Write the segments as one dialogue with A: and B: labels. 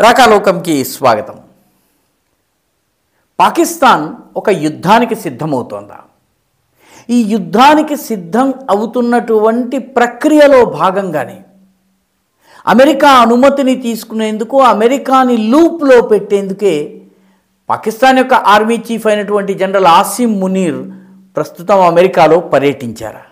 A: రాకాలోకంకి స్వాగతం పాకిస్తాన్ ఒక యుద్ధానికి సిద్ధమవుతోందా ఈ యుద్ధానికి సిద్ధం అవుతున్నటువంటి ప్రక్రియలో భాగంగానే అమెరికా అనుమతిని తీసుకునేందుకు అమెరికాని లూప్లో పెట్టేందుకే పాకిస్తాన్ యొక్క ఆర్మీ చీఫ్ అయినటువంటి జనరల్ ఆసిమ్ మునీర్ ప్రస్తుతం అమెరికాలో పర్యటించారు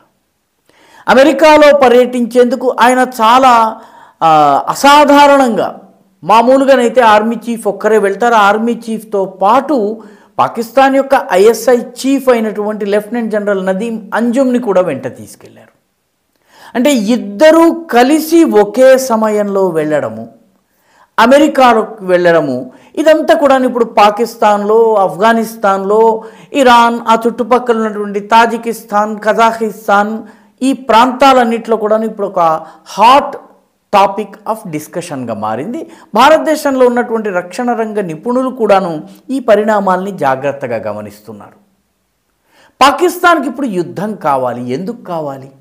A: అమెరికాలో పర్యటించేందుకు ఆయన చాలా ఆ, అసాధారణంగా మామూలుగానైతే ఆర్మీ చీఫ్ ఒక్కరే వెళ్తారు ఆర్మీ చీఫ్తో పాటు పాకిస్తాన్ యొక్క ఐఎస్ఐ చీఫ్ అయినటువంటి లెఫ్టినెంట్ జనరల్ నదీం అంజుమ్ని కూడా వెంట తీసుకెళ్లారు అంటే ఇద్దరూ కలిసి ఒకే సమయంలో వెళ్ళడము అమెరికాలోకి వెళ్ళడము ఇదంతా కూడా ఇప్పుడు పాకిస్తాన్లో ఆఫ్ఘనిస్తాన్లో ఇరాన్ ఆ చుట్టుపక్కల ఉన్నటువంటి తాజికిస్తాన్ కజాకిస్తాన్ ఈ ప్రాంతాలన్నింటిలో కూడా ఇప్పుడు ఒక హాట్ టాపిక్ ఆఫ్ డిస్కషన్గా మారింది భారతదేశంలో ఉన్నటువంటి రక్షణ రంగ నిపుణులు కూడాను ఈ పరిణామాల్ని జాగ్రత్తగా గమనిస్తున్నారు పాకిస్తాన్కి ఇప్పుడు యుద్ధం కావాలి ఎందుకు కావాలి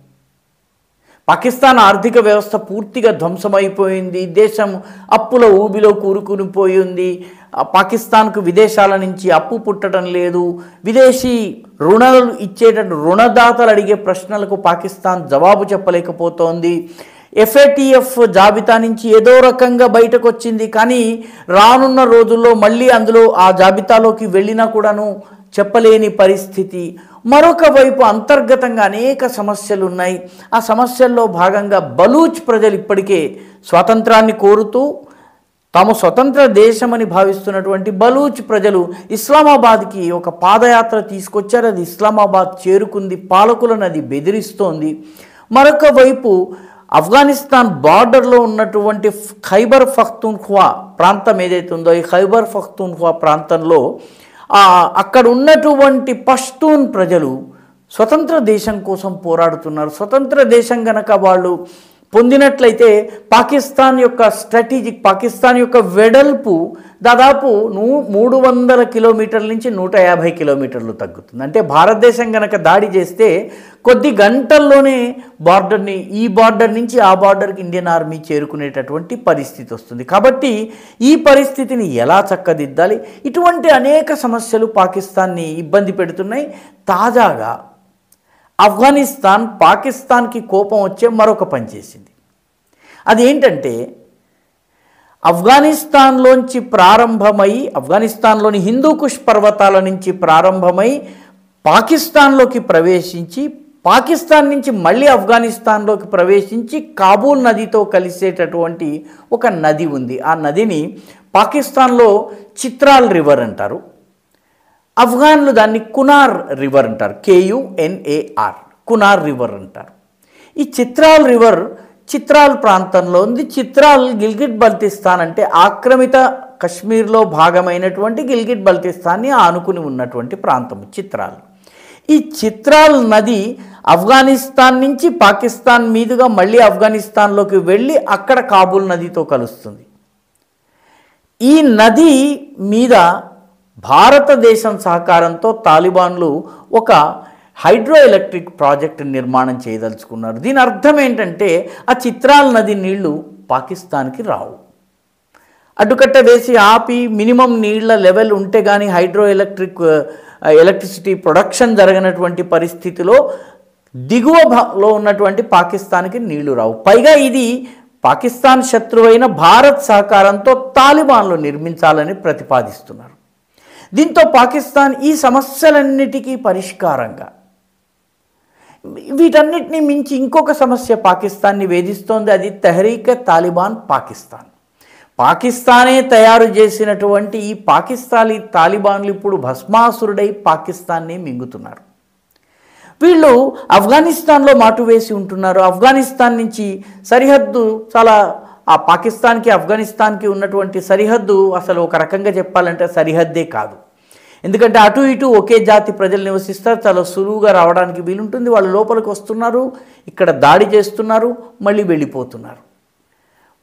A: పాకిస్తాన్ ఆర్థిక వ్యవస్థ పూర్తిగా ధ్వంసమైపోయింది దేశం అప్పుల ఊబిలో కూరుకుని పోయింది ఆ పాకిస్తాన్కు విదేశాల నుంచి అప్పు పుట్టడం లేదు విదేశీ రుణాలు ఇచ్చేటట్టు రుణదాతలు అడిగే ప్రశ్నలకు పాకిస్తాన్ జవాబు చెప్పలేకపోతోంది ఎఫ్ఏటిఎఫ్ జాబితా నుంచి ఏదో రకంగా బయటకు వచ్చింది కానీ రానున్న రోజుల్లో మళ్ళీ అందులో ఆ జాబితాలోకి వెళ్ళినా కూడాను చెప్పలేని పరిస్థితి మరొక వైపు అంతర్గతంగా అనేక సమస్యలు ఉన్నాయి ఆ సమస్యల్లో భాగంగా బలూచ్ ప్రజలు ఇప్పటికే స్వాతంత్రాన్ని కోరుతూ తాము స్వతంత్ర దేశమని భావిస్తున్నటువంటి బలూచ్ ప్రజలు ఇస్లామాబాద్కి ఒక పాదయాత్ర తీసుకొచ్చారు అది ఇస్లామాబాద్ చేరుకుంది పాలకులను అది బెదిరిస్తోంది మరొక వైపు ఆఫ్ఘనిస్తాన్ బార్డర్లో ఉన్నటువంటి ఖైబర్ పఖ్తూన్ఖ్వా ప్రాంతం ఏదైతే ఉందో ఈ ఖైబర్ పఖ్తూన్ఖ్వా ప్రాంతంలో ఆ, అక్కడ ఉన్నటువంటి పష్తూన్ ప్రజలు స్వతంత్ర దేశం కోసం పోరాడుతున్నారు స్వతంత్ర దేశం గనక వాళ్ళు పొందినట్లయితే పాకిస్తాన్ యొక్క స్ట్రాటజిక్ పాకిస్తాన్ యొక్క వెడల్పు దాదాపు నూ మూడు వందల కిలోమీటర్ల నుంచి నూట యాభై కిలోమీటర్లు తగ్గుతుంది అంటే భారతదేశం గనక దాడి చేస్తే కొద్ది గంటల్లోనే బార్డర్ని ఈ బార్డర్ నుంచి ఆ బార్డర్కి ఇండియన్ ఆర్మీ చేరుకునేటటువంటి పరిస్థితి వస్తుంది కాబట్టి ఈ పరిస్థితిని ఎలా చక్కదిద్దాలి ఇటువంటి అనేక సమస్యలు పాకిస్తాన్ని ఇబ్బంది పెడుతున్నాయి తాజాగా ఆఫ్ఘనిస్తాన్ పాకిస్తాన్కి కోపం వచ్చే మరొక పని చేసింది అదేంటంటే ఆఫ్ఘనిస్తాన్లోంచి ప్రారంభమై ఆఫ్ఘనిస్తాన్లోని హిందూకుష్ పర్వతాల నుంచి ప్రారంభమై పాకిస్తాన్లోకి ప్రవేశించి పాకిస్తాన్ నుంచి మళ్ళీ ఆఫ్ఘనిస్తాన్లోకి ప్రవేశించి కాబూల్ నదితో కలిసేటటువంటి ఒక నది ఉంది ఆ నదిని పాకిస్తాన్లో చిత్రాల్ రివర్ అంటారు ఆఫ్ఘన్లు దాన్ని కునార్ రివర్ అంటారు కేయుఎన్ఏఆర్ కునార్ రివర్ అంటారు ఈ చిత్రాల్ రివర్ చిత్రాల్ ప్రాంతంలో ఉంది చిత్రాల్ గిల్గిట్ బల్తిస్తాన్ అంటే ఆక్రమిత కశ్మీర్లో భాగమైనటువంటి గిల్గిట్ బల్తిస్తాన్ని ఆనుకుని ఉన్నటువంటి ప్రాంతం చిత్రాల్ ఈ చిత్రాల్ నది ఆఫ్ఘనిస్తాన్ నుంచి పాకిస్తాన్ మీదుగా మళ్ళీ ఆఫ్ఘనిస్తాన్లోకి వెళ్ళి అక్కడ కాబూల్ నదితో కలుస్తుంది ఈ నది మీద భారతదేశం సహకారంతో తాలిబాన్లు ఒక హైడ్రో ఎలక్ట్రిక్ ప్రాజెక్ట్ నిర్మాణం చేయదలుచుకున్నారు దీని అర్థం ఏంటంటే ఆ చిత్రాల నది నీళ్లు పాకిస్తాన్కి రావు అడ్డుకట్ట వేసి ఆపి మినిమం నీళ్ల లెవెల్ ఉంటే కానీ హైడ్రో ఎలక్ట్రిక్ ఆ, ఎలక్ట్రిసిటీ ప్రొడక్షన్ జరగనటువంటి పరిస్థితిలో దిగువ భాలో ఉన్నటువంటి పాకిస్తాన్కి నీళ్లు రావు పైగా ఇది పాకిస్తాన్ శత్రువైన భారత్ సహకారంతో తాలిబాన్లు నిర్మించాలని ప్రతిపాదిస్తున్నారు దీంతో పాకిస్తాన్ ఈ సమస్యలన్నిటికీ పరిష్కారంగా వీటన్నిటిని మించి ఇంకొక సమస్య పాకిస్తాన్ని వేధిస్తోంది అది తెహరీక్ తాలిబాన్ పాకిస్తాన్ పాకిస్తానే తయారు చేసినటువంటి ఈ పాకిస్తానీ తాలిబాన్లు ఇప్పుడు భస్మాసురుడై పాకిస్తాన్ని మింగుతున్నారు వీళ్ళు ఆఫ్ఘనిస్తాన్లో మాటు వేసి ఉంటున్నారు ఆఫ్ఘనిస్తాన్ నుంచి సరిహద్దు చాలా ఆ పాకిస్తాన్కి ఆఫ్ఘనిస్తాన్కి ఉన్నటువంటి సరిహద్దు అసలు ఒక రకంగా చెప్పాలంటే సరిహద్దే కాదు ఎందుకంటే అటు ఇటు ఒకే జాతి ప్రజలు నివసిస్తారు చాలా సులువుగా రావడానికి వీలుంటుంది వాళ్ళు లోపలికి వస్తున్నారు ఇక్కడ దాడి చేస్తున్నారు మళ్ళీ వెళ్ళిపోతున్నారు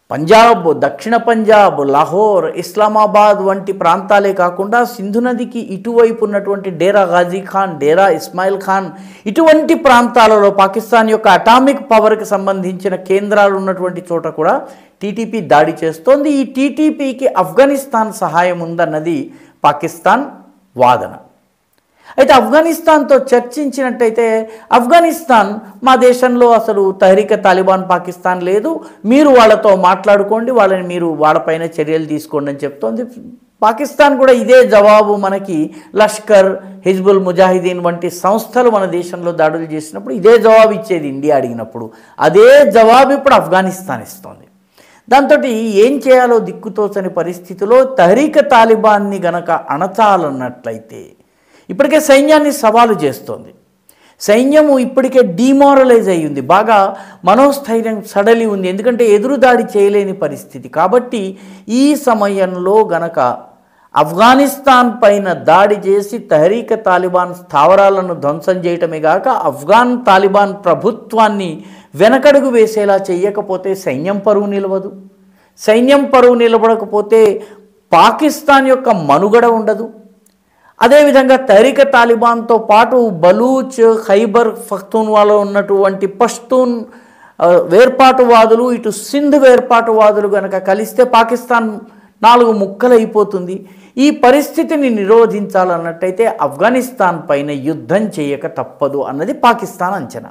A: పంజాబ్ దక్షిణ పంజాబ్ లాహోర్ ఇస్లామాబాద్ వంటి ప్రాంతాలే కాకుండా సింధు నదికి ఇటువైపు ఉన్నటువంటి డేరా గాజీ ఖాన్ డేరా ఇస్మాయిల్ ఖాన్ ఇటువంటి ప్రాంతాలలో పాకిస్తాన్ యొక్క అటామిక్ పవర్కి సంబంధించిన కేంద్రాలు ఉన్నటువంటి చోట కూడా టీటీపీ దాడి చేస్తోంది ఈ టీటీపీకి ఆఫ్ఘనిస్తాన్ సహాయం ఉందన్నది పాకిస్తాన్ వాదన అయితే ఆఫ్ఘనిస్తాన్తో చర్చించినట్టయితే ఆఫ్ఘనిస్తాన్ మా దేశంలో అసలు తహరీక తాలిబాన్ పాకిస్తాన్ లేదు మీరు వాళ్ళతో మాట్లాడుకోండి వాళ్ళని మీరు వాళ్ళపైన చర్యలు తీసుకోండి అని చెప్తోంది పాకిస్తాన్ కూడా ఇదే జవాబు మనకి లష్కర్ హిజ్బుల్ ముజాహిదీన్ వంటి సంస్థలు మన దేశంలో దాడులు చేసినప్పుడు ఇదే జవాబు ఇచ్చేది ఇండియా అడిగినప్పుడు అదే జవాబు ఇప్పుడు ఆఫ్ఘనిస్తాన్ ఇస్తోంది దాంతో ఏం చేయాలో దిక్కుతోచని పరిస్థితిలో తహరీక తాలిబాన్ని గనక అణచాలన్నట్లయితే ఇప్పటికే సైన్యాన్ని సవాలు చేస్తోంది సైన్యము ఇప్పటికే డిమారలైజ్ అయి ఉంది బాగా మనోస్థైర్యం సడలి ఉంది ఎందుకంటే ఎదురుదాడి చేయలేని పరిస్థితి కాబట్టి ఈ సమయంలో గనక ఆఫ్ఘనిస్తాన్ పైన దాడి చేసి తహరీక తాలిబాన్ స్థావరాలను ధ్వంసం చేయటమే కాక ఆఫ్ఘాన్ తాలిబాన్ ప్రభుత్వాన్ని వెనకడుగు వేసేలా చేయకపోతే సైన్యం పరువు నిలవదు సైన్యం పరువు నిలబడకపోతే పాకిస్తాన్ యొక్క మనుగడ ఉండదు అదేవిధంగా తహరీక తాలిబాన్తో పాటు బలూచ్ ఖైబర్ పఖ్తూన్వాలో ఉన్నటువంటి పష్తూన్ ఆ, వేర్పాటువాదులు ఇటు సింధ్ వేర్పాటువాదులు కనుక కలిస్తే పాకిస్తాన్ నాలుగు ముక్కలైపోతుంది ఈ పరిస్థితిని నిరోధించాలన్నట్టయితే ఆఫ్ఘనిస్తాన్ పైన యుద్ధం చేయక తప్పదు అన్నది పాకిస్తాన్ అంచనా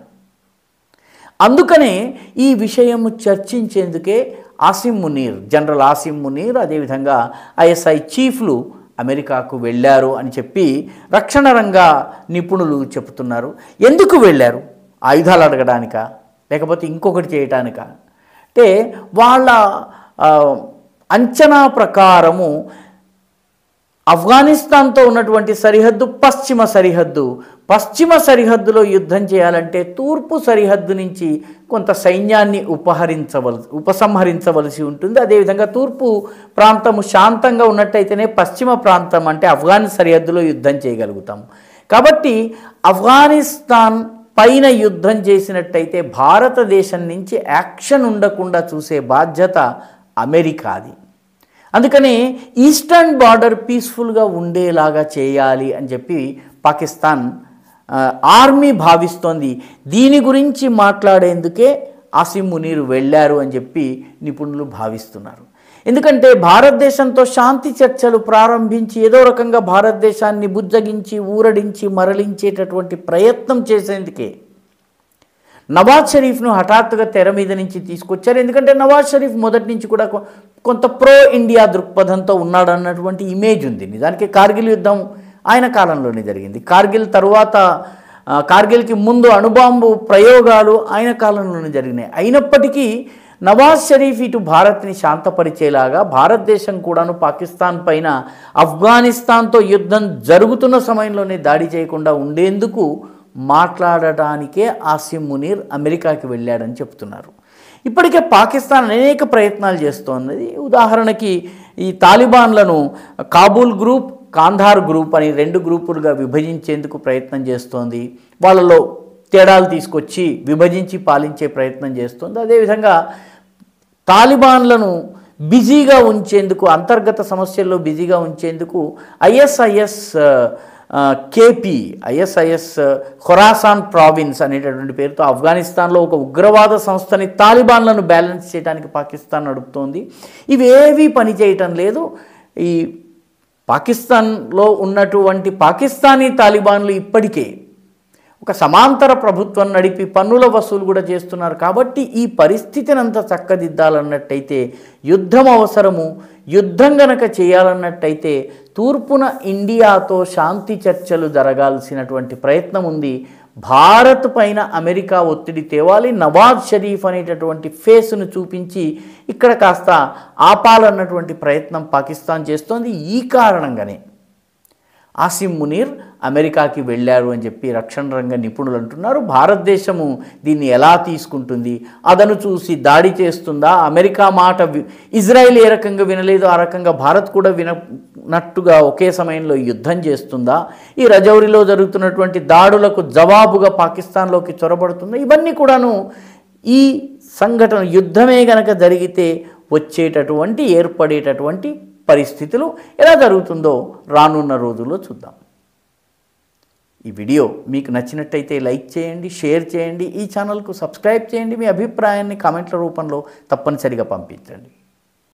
A: అందుకనే ఈ విషయము చర్చించేందుకే ఆసిమ్ మునీర్ జనరల్ ఆసిమ్ మునీర్ అదేవిధంగా ఐఎస్ఐ చీఫ్లు అమెరికాకు వెళ్ళారు అని చెప్పి రక్షణ రంగ నిపుణులు చెబుతున్నారు ఎందుకు వెళ్ళారు ఆయుధాలు అడగడానికా లేకపోతే ఇంకొకటి చేయటానికా అంటే వాళ్ళ ఆ, అంచనా ప్రకారము ఆఫ్ఘనిస్తాన్తో ఉన్నటువంటి సరిహద్దు పశ్చిమ సరిహద్దు పశ్చిమ సరిహద్దులో యుద్ధం చేయాలంటే తూర్పు సరిహద్దు నుంచి కొంత సైన్యాన్ని ఉపహరించవలసి ఉపసంహరించవలసి ఉంటుంది అదేవిధంగా తూర్పు ప్రాంతము శాంతంగా ఉన్నట్టయితేనే పశ్చిమ ప్రాంతం అంటే ఆఫ్ఘాన్ సరిహద్దులో యుద్ధం చేయగలుగుతాం కాబట్టి ఆఫ్ఘనిస్తాన్ పైన యుద్ధం చేసినట్టయితే భారతదేశం నుంచి యాక్షన్ ఉండకుండా చూసే బాధ్యత అమెరికాది అందుకని ఈస్టర్న్ బార్డర్ పీస్ఫుల్గా ఉండేలాగా చేయాలి అని చెప్పి పాకిస్తాన్ ఆ, ఆర్మీ భావిస్తోంది దీని గురించి మాట్లాడేందుకే ఆసిమ్ మునీర్ వెళ్ళారు అని చెప్పి నిపుణులు భావిస్తున్నారు ఎందుకంటే భారతదేశంతో శాంతి చర్చలు ప్రారంభించి ఏదో రకంగా భారతదేశాన్ని బుజ్జగించి ఊరడించి మరలించేటటువంటి ప్రయత్నం చేసేందుకే నవాజ్ షరీఫ్ను హఠాత్తుగా తెర మీద నుంచి తీసుకొచ్చారు ఎందుకంటే నవాజ్ షరీఫ్ మొదటి నుంచి కూడా కొ- కొంత ప్రో ఇండియా దృక్పథంతో ఉన్నాడన్నటువంటి ఇమేజ్ ఉంది నిజానికి కార్గిల్ యుద్ధం ఆయన కాలంలోనే జరిగింది కార్గిల్ తరువాత ఆ, కార్గిల్కి ముందు అణుబాంబు ప్రయోగాలు ఆయన కాలంలోనే జరిగినాయి అయినప్పటికీ నవాజ్ షరీఫ్ ఇటు భారత్ని శాంతపరిచేలాగా భారతదేశం కూడాను పాకిస్తాన్ పైన ఆఫ్ఘనిస్తాన్తో యుద్ధం జరుగుతున్న సమయంలోనే దాడి చేయకుండా ఉండేందుకు మాట్లాడటానికే ఆసిమ్ మునీర్ అమెరికాకి వెళ్ళాడని చెప్తున్నారు ఇప్పటికే పాకిస్తాన్ అనేక ప్రయత్నాలు చేస్తోంది ఉదాహరణకి ఈ తాలిబాన్లను కాబూల్ గ్రూప్ కాంధార్ గ్రూప్ అని రెండు గ్రూపులుగా విభజించేందుకు ప్రయత్నం చేస్తోంది వాళ్ళలో తేడాలు తీసుకొచ్చి విభజించి పాలించే ప్రయత్నం చేస్తోంది అదేవిధంగా తాలిబాన్లను బిజీగా ఉంచేందుకు అంతర్గత సమస్యల్లో బిజీగా ఉంచేందుకు ISIS KP ISIS Khorasan province అనేటటువంటి పేరుతో ఆఫ్ఘనిస్తాన్లో ఒక ఉగ్రవాద సంస్థని తాలిబాన్లను బ్యాలెన్స్ చేయడానికి పాకిస్తాన్ నడుపుతోంది ఇవేవీ పనిచేయటం లేదు ఈ పాకిస్తాన్లో ఉన్నటువంటి పాకిస్తానీ తాలిబాన్లు ఇప్పటికే ఒక సమాంతర ప్రభుత్వం నడిపి పన్నుల వసూలు కూడా చేస్తున్నారు కాబట్టి ఈ పరిస్థితిని అంతా చక్కదిద్దాలన్నట్టయితే యుద్ధం అవసరము యుద్ధం గనక చేయాలన్నట్టయితే తూర్పున ఇండియాతో శాంతి చర్చలు జరగాల్సినటువంటి ప్రయత్నం ఉంది భారత్ పైన అమెరికా ఒత్తిడి తేవాలి నవాజ్ షరీఫ్ అనేటటువంటి ఫేస్ను చూపించి ఇక్కడ కాస్త ఆపాలన్నటువంటి ప్రయత్నం పాకిస్తాన్ చేస్తోంది ఈ కారణంగానే ఆసిమ్ మునీర్ అమెరికాకి వెళ్ళారు అని చెప్పి రక్షణ రంగ నిపుణులు అంటున్నారు భారతదేశము దీన్ని ఎలా తీసుకుంటుంది అదను చూసి దాడి చేస్తుందా అమెరికా మాట వి- ఇజ్రాయెల్ ఏ రకంగా వినలేదు ఆ రకంగా భారత్ కూడా వినట్టుగా ఒకే సమయంలో యుద్ధం చేస్తుందా ఈ రజౌరిలో జరుగుతున్నటువంటి దాడులకు జవాబుగా పాకిస్తాన్లోకి చొరబడుతుందా ఇవన్నీ కూడాను ఈ సంఘటన యుద్ధమే గనక జరిగితే వచ్చేటటువంటి ఏర్పడేటటువంటి పరిస్థితులు ఎలా జరుగుతుందో రానున్న రోజుల్లో చూద్దాం ఈ వీడియో మీకు నచ్చినట్టయితే లైక్ చేయండి షేర్ చేయండి ఈ ఛానల్కు సబ్స్క్రైబ్ చేయండి మీ అభిప్రాయాన్ని కామెంట్ల రూపంలో తప్పనిసరిగా పంపించండి